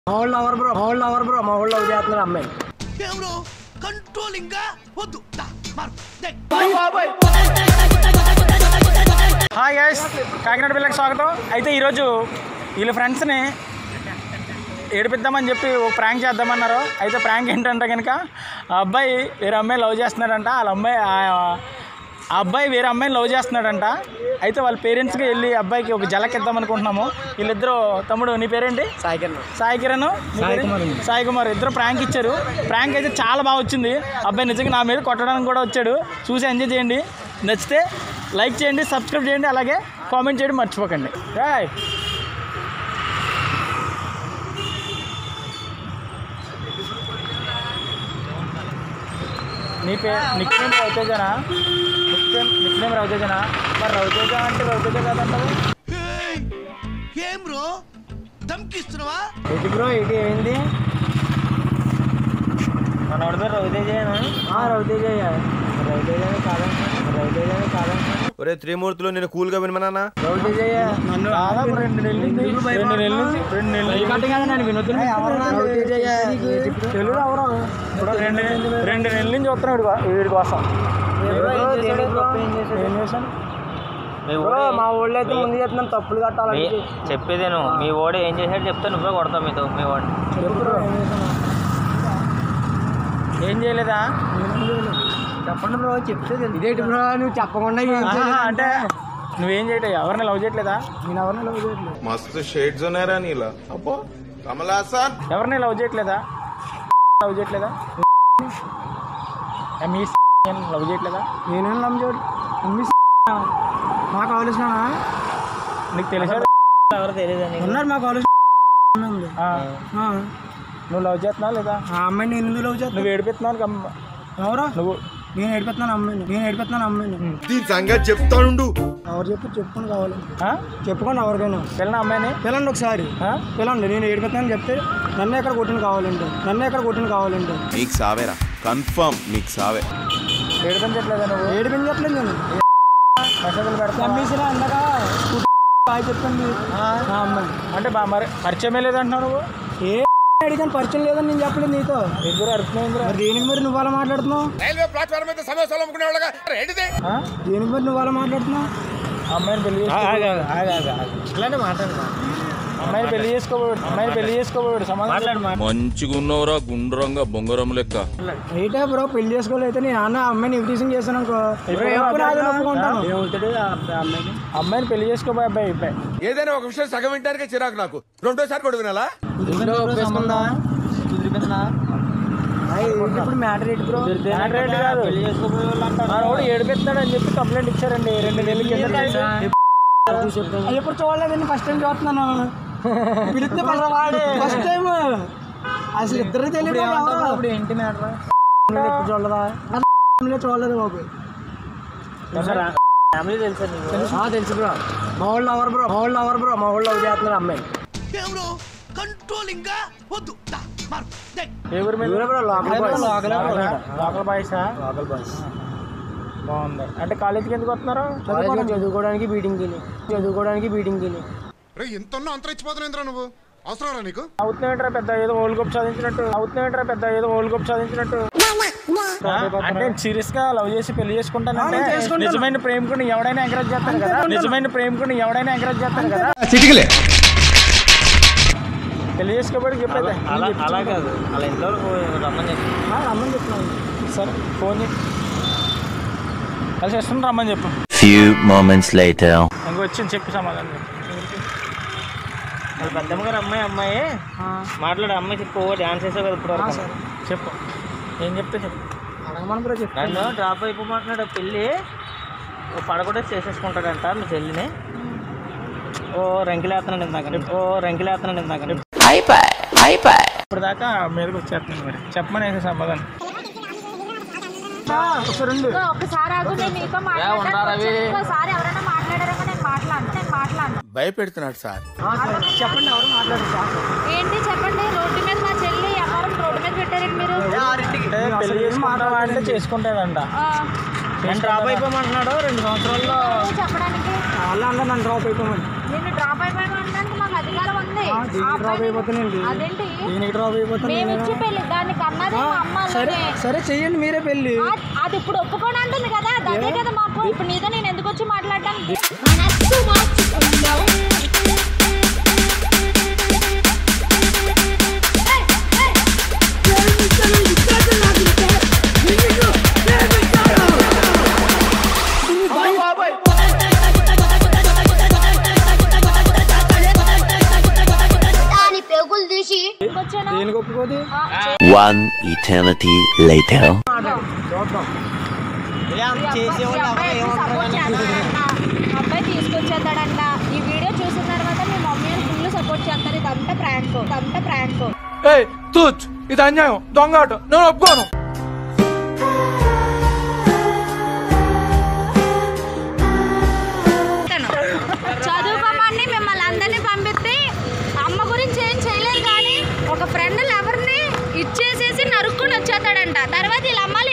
మా ఊళ్ళో ఎవరు బ్రో మా ఊళ్ళో ఎవరు బ్రో మా ఊళ్ళో లవ్ చేస్తున్నారు అమ్మాయి ఎవరో కంట్రోలింగ్ గా వద్దు దా, మారు దే. హాయ్ గైస్ కాకినాడ పిల్లకి స్వాగతం అయితే ఈరోజు వీళ్ళ ఫ్రెండ్స్ని ఏడిపిద్దామని చెప్పి ఓ ప్రాంక్ చేద్దామన్నారు అయితే ప్రాంక్ ఏంటంటే కనుక ఆ అబ్బాయి వేరే అమ్మాయి లవ్ చేస్తున్నాడంట వాళ్ళ అమ్మాయి ఆ- ఆ అబ్బాయి వేరే అమ్మాయిని లవ్ చేస్తున్నాడంట అయితే వాళ్ళ పేరెంట్స్కి వెళ్ళి అబ్బాయికి ఒక జలక్ ఇద్దాం అనుకుంటున్నాము వీళ్ళిద్దరూ తమ్ముడు నీ పేరేంటి సాయి కిరణ్ సాయి కిరణ్ నీ సాయి పేరు? కుమార్. సాయి కుమార్ ఇద్దరు ప్రాంక్ ఇచ్చారు ప్రాంక్ అయితే చాలా బాగా వచ్చింది అబ్బాయి నిజంగా నా మీద కొట్టడానికి కూడా వచ్చాడు చూసి ఎంజాయ్ చేయండి నచ్చితే లైక్ చేయండి సబ్స్క్రైబ్ చేయండి అలాగే కామెంట్ చేయడం మర్చిపోకండి రాయ్ నీ పే నిక్ నేమ్ రవితేజనా నిక్ నేమ్ నిక్ నేమ్ రవితేజనా మరి రవితేజ అంటే రవితేజ కాదంటావు ఏయ్, ఏం బ్రో ధమ్కిస్తున్నావా ఏంటి బ్రో ఏంటి ఏంది మన వాడి పేరు రవితేజనా ఆ, రవితేజ రవితేజ కాదండి రవితేజ కాదండి ఒరే త్రిమూర్తులు నేను కూల్ గా వినమన్నా రవితేజ నన్ను దాదాపు రెండు నెలల నుంచి రెండు నెలల నుంచి రెండు నెలల నుంచి నన్ను వినొద్దు రవితేజ తెలుగు ఎవరు ఇప్పుడు రెండు రెండు నెలల నుంచి చూస్తున్నాడు వీడి కోసం ఏం చేశాను బ్రో మా ఊళ్ళో అయితే ముందు చేస్తున్నాను తప్పులు కట్టాలని చెప్పేదేను మీ ఓడి ఏం చేశాడు చెప్తే నువ్వే కొడతావు మీతో మీ వాడు ఏం చేయలేదా చెప్పండి బ్రో చెప్తే ఇదేంటి బ్రో నువ్వు చెప్పకుండా ఏం ఆహా, చేయలేదు అంటే నువ్వేం చేయటం ఎవరిని లవ్ చేయట్లేదా నేను ఎవరిని లవ్ చేయట్లేదు మస్తు షేడ్స్ ఉన్నారా నీలా అబ్బో కమల్ హాసన్ ఎవరిని లవ్ చేయట్లేదా లవ్ చేయట్లేదా మీ లవ్ చేయట్లేదా నేనేం లవ్ చేయడు మమ్మీ మా కాలేజ్ నీకు తెలుసా ఎవరు తెలియదు ఉన్నారు మా కాలేజ్ ఆ, నువ్వు లవ్ చేస్తున్నావు లేదా ఆ అమ్మాయిని నేను ఎందుకు లవ్ చేస్తాను నువ్వు ఏడిపిస్తున్నావు కమ్మ- ఎవరు నువ్వు నేను ఏడిపోతున్నాను అమ్మాయిని నేను ఏడిపోతున్నాను అమ్మాయిని దీని సంగతి చెప్తానుండు ఎవరు చెప్పి చెప్పుకొని కావాలి ఆ? చెప్పుకోండి ఎవరికైనా పిల్లన అమ్మాయిని పిలండి ఒకసారి ఆ? పిలండి నేను ఏడిపోతున్నాను చెప్తే నన్ను ఎక్కడ కొట్టిన కావాలంటే నన్ను ఎక్కడ కొట్టిన కావాలంటే నీకు సావేరా కన్ఫర్మ్ నీకు సావే ఏడిపించట్లేదా నువ్వు ఏడిపించట్లేదు నేను మెసేజ్లు పెడతావు అమ్మేసినా అందగా బాగా చెప్పండి ఆ అమ్మాయి అంటే బా మరి పరిచయమే లేదంటున్నావు నువ్వు ఏ అడిగాను పరిచయం లేదని నేను చెప్పలేదు నీతో ఇద్దరు అరుస్తున్నావు మరి దేనికి మరి నువ్వు అలా మాట్లాడుతున్నావు రైల్వే ప్లాట్ఫామ్ మీద సమోసాలు అమ్ముకునే వాళ్ళగా ఏంటిది దేనికి మరి నువ్వు అలా మాట్లాడుతున్నావు అమ్మాయిని పెళ్లి చేసుకో ఇట్లానే మాట్లాడుతున్నా అమ్మాయిని పెళ్లి చేసుకోబోడు అమ్మాయిని పెళ్లి చేసుకోబోడు సమాధానం మంచిగున్నవరా గుండ్రంగా బొంగరం లెక్క అయితే బ్రో పెళ్లి చేసుకోలేదు నేను అన్న అమ్మాయిని ఇన్విటేషన్ చేశాను అనుకో ఎప్పుడు నాది ఒప్పుకుంటాను ఏమవుతాడు ఆ అమ్మాయికి అమ్మాయిని పెళ్లి చేసుకోబోయే అబ్బాయి అబ్బాయి ఏదైనా ఒక విషయం సగం వింటానికే చిరాకు నాకు రెండోసారి కూడా వినాలా ఒప్పేసుకుందా ఇప్పుడు మ్యాటర్ ఏంటి బ్రో మ్యాటర్ ఏంటి కాదు మా వాడు ఏడిపిస్తాడు అని చెప్పి కంప్లైంట్ ఇచ్చారండి రెండు నెలల కింద ఎప్పుడు చూడలేదండి ఫస్ట్ టైం చూస్తున్నాను పిలిస్తే ఫస్ట్ టైం అసలు ఇద్దరు తెలియదు ఇప్పుడు ఏంటి మ్యాటర్ ఎప్పుడు చూడలేదా అసలు చూడలేదు బాబు ఫ్యామిలీ తెలుసా నీకు ఆ, తెలుసు బ్రో మా ఊళ్ళో ఎవరు బ్రో మా ఊళ్ళో ఎవరు బ్రో మా ఊళ్ళో లవ్ చేస్తున్నారు అమ్మాయి ఎవరో కంట్రోలింగ్ గా వద్దు దా, మారు దే. ఏ ఊరు మీద ఎవరు బ్రో లోకల్ బాయ్స్. లోకల్ బాయ్సా లోకల్ బాయ్స్ బాగుంది అంటే కాలేజీకి ఎందుకు వస్తున్నారు కాలేజీలో చదువుకోవడానికి బీటింగ్కి వెళ్ళి చదువుకోవడానికి బీటింగ్కి వెళ్ళి ఎంత అంతరించిపోతున్నావు నువ్వు అవసరం నీకు అవుతున్నాయంటారా పెద్ద ఏదో ఓల్డ్ కప్ సాధించినట్టు అవుతున్నాయంటారా పెద్ద ఏదో ఓల్డ్ కప్ సాధించినట్టు ఆ? అంటే సీరియస్ గా లవ్ చేసి పెళ్లి చేసుకుంటానంటే నిజమైన ప్రేమికుని ఎవడైనా ఎంకరేజ్ చేస్తాను కదా నిజమైన ప్రేమికుని ఎవడైనా ఎంకరేజ్ చేస్తాను కదా పెళ్లి చేసుకోబడి చెప్పేది అలా అలా కాదు అలా ఇంట్లో రమ్మని చెప్పి రమ్మని చెప్తున్నాను సరే ఫోన్ చేయి కలిసి వస్తుంది రమ్మని చెప్పు Few moments later. ఇంక వచ్చింది చెప్పు సమాధానం చెప్పు. వాళ్ళ పెద్దమ్మ గారు అమ్మాయి అమ్మాయి మాట్లాడే అమ్మాయి చెప్పు డాన్స్ చేసావు కదా ఇప్పుడు వరకు చెప్పు ఏం చెప్తే చెప్పు అడగమని బ్రో చెప్పు నన్ను డ్రాప్ అయిపోమంటున్నాడు పెళ్ళి ఓ పడగొట్టే చేసేసుకుంటాడంట మీ చెల్లిని ఓ రంకిలేస్తున్నాడు ఇందాక ఓ రంకిలేస్తున్నాడు ఇందాక ఇప్పుడు దాకా మీదకి వచ్చేస్తున్నాను మరి చెప్పమని వేసే సమాధానం ఇదిగో ఒకసారి ఆగు నేను నీతో మాట్లాడతాను ఒకసారి ఎవరైనా మాట్లాడారేమో నేను మాట్లాడను నేను మాట్లాడను భయపెడుతున్నాడు సార్ చెప్పండి ఎవరు మాట్లాడారు ఏంటి చెప్పండి రోడ్డు మీద మా చెల్లి వ్యాపారం రోడ్డు మీద పెట్టారండి మీరు అంటే పెళ్లి చేసుకుంటావా అంటే చేసుకుంటాడంట ఆ, నేను డ్రాప్ అయిపోమంటున్నాడు రెండు సంవత్సరాల్లో నువ్వు చెప్పడానికి వాళ్ళు అందరూ నన్ను డ్రాప్ అయిపోమని నిన్ను డ్రాప్ అయిపోయాను అనడానికి మాకు అది అధికారం ఉంది ఆ, దీనికి ఆ డ్రాప్ అబ్బాయి- అయిపోతానండి అదేంటి దీనికి డ్రాప్ అయిపోతాను మేము ఇచ్చి పెళ్లి దాన్ని కన్నది మా అమ్మ సరే అలాగే. సరే చెయ్యండి మీరే పెళ్ళి ఆ, అది ఇప్పుడు ఒప్పుకోని అంటుంది కదా అది అదే కదా మాకు ఇప్పుడు నీతో నేను ఎందుకు వచ్చి మాట్లాడడానికి వచ్చాను దేనికి ఒప్పుకోదు One eternity later. అబ్బాయి తీసుకొచ్చేద్దాడంట ఈ వీడియో చూసిన తర్వాత మీ మమ్మీ ఫుల్ సపోర్ట్ చేస్తారు ఇదంతా ప్రాంక్ ఇదంతా ప్రాంక్ ఇది అన్యాయం దొంగ ఆట నేను ఒప్పుకోను చదువుకోమని మిమ్మల్ని అందరినీ పంపిస్తే అమ్మ గురించి ఏం చేయలేదు కానీ ఒక ఫ్రెండ్ ఎవరిని ఇచ్చేసేసి నరుక్కుని వచ్చేస్తాడంట తర్వాత వీళ్ళ అమ్మాలు